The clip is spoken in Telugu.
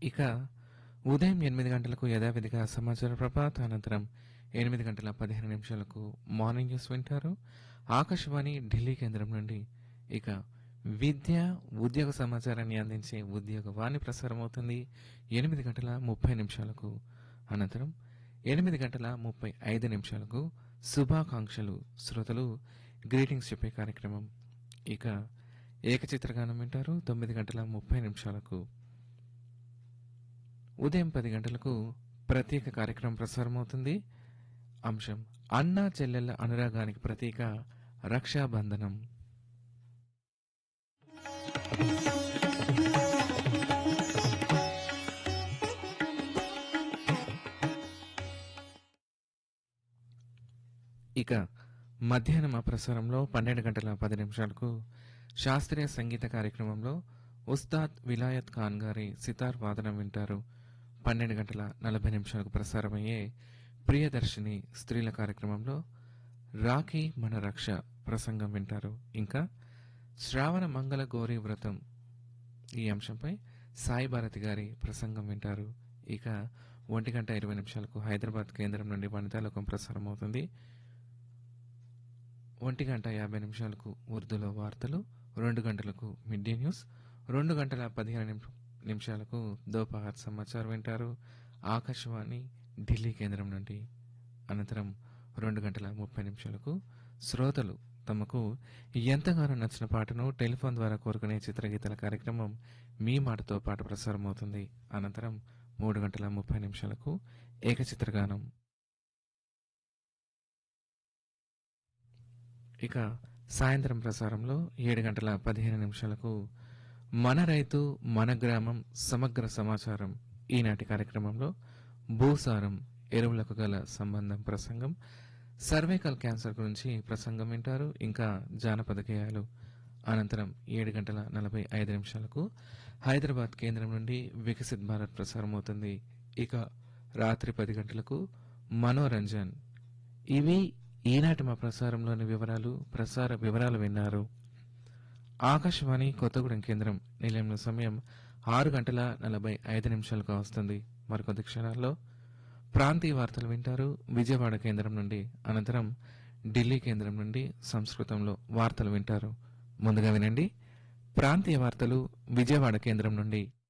ఇక ఉదయం ఎనిమిది గంటలకు యథావిధిగా సమాచార ప్రభాత్ అనంతరం ఎనిమిది గంటల పదిహేను నిమిషాలకు మార్నింగ్ న్యూస్ వింటారు ఆకాశవాణి ఢిల్లీ కేంద్రం నుండి ఇక విద్య ఉద్యోగ సమాచారాన్ని అందించే ఉద్యోగ వాణి ప్రసారం అవుతుంది ఎనిమిది గంటల ముప్పై నిమిషాలకు అనంతరం ఎనిమిది గంటల ముప్పై ఐదు నిమిషాలకు శుభాకాంక్షలు శ్రోతలు గ్రీటింగ్స్ చెప్పే కార్యక్రమం ఇక ఏకచిత్రగానం వింటారు తొమ్మిది గంటల ముప్పై నిమిషాలకు ఉదయం పది గంటలకు ప్రత్యేక కార్యక్రమం ప్రసారమవుతుంది అంశం అన్నా చెల్లెళ్ళ అనురాగానికి ప్రతీక రక్షాబంధనం ఇక మధ్యాహ్నం ఆ ప్రసారంలో పన్నెండు గంటల పది నిమిషాలకు శాస్త్రీయ సంగీత కార్యక్రమంలో ఉస్తాద్ విలాయత్ ఖాన్ గారి సితార్ వాదనం వింటారు పన్నెండు గంటల నలభై నిమిషాలకు ప్రసారమయ్యే ప్రియదర్శిని స్త్రీల కార్యక్రమంలో రాఖీ మన రక్ష ప్రసంగం వింటారు ఇంకా శ్రావణ మంగళ గౌరీ వ్రతం ఈ అంశంపై సాయి భారతి గారి ప్రసంగం వింటారు ఇక ఒంటి గంట ఇరవై నిమిషాలకు హైదరాబాద్ కేంద్రం నుండి వనితాలోకం ప్రసారం అవుతుంది ఒంటి గంట యాభై నిమిషాలకు ఉర్దూలో వార్తలు రెండు గంటలకు మిడ్ డే న్యూస్ రెండు గంటల పదిహేను నిమి- నిమిషాలకు దోపహార్ సమాచారం వింటారు ఆకాశవాణి ఢిల్లీ కేంద్రం నుండి అనంతరం రెండు గంటల ముప్పై నిమిషాలకు శ్రోతలు తమకు ఎంతగానో నచ్చిన పాటను టెలిఫోన్ ద్వారా కోరుకునే చిత్రగీతల కార్యక్రమం మీ మాటతో పాటు ప్రసారం అవుతుంది అనంతరం మూడు గంటల ముప్పై నిమిషాలకు ఏకచిత్రగానం ఇక సాయంత్రం ప్రసారంలో ఏడు గంటల పదిహేను నిమిషాలకు మన రైతు మన గ్రామం సమగ్ర సమాచారం ఈనాటి కార్యక్రమంలో భూసారం ఎరువులకు గల సంబంధం ప్రసంగం సర్వైకల్ క్యాన్సర్ గురించి ప్రసంగం వింటారు ఇంకా జానపద గేయాలు అనంతరం ఏడు గంటల నలభై ఐదు నిమిషాలకు హైదరాబాద్ కేంద్రం నుండి వికసిత్ భారత్ ప్రసారం అవుతుంది ఇక రాత్రి పది గంటలకు మనోరంజన్ ఇవి ఈనాటి మా ప్రసారంలోని వివరాలు ప్రసార వివరాలు విన్నారు ఆకాశవాణి కొత్తగూడెం కేంద్రం నిలయంలో సమయం ఆరు గంటల నలభై ఐదు నిమిషాలుగా వస్తుంది మరికొద్ది క్షణాల్లో ప్రాంతీయ వార్తలు వింటారు విజయవాడ కేంద్రం నుండి అనంతరం ఢిల్లీ కేంద్రం నుండి సంస్కృతంలో వార్తలు వింటారు ముందుగా వినండి ప్రాంతీయ వార్తలు విజయవాడ కేంద్రం నుండి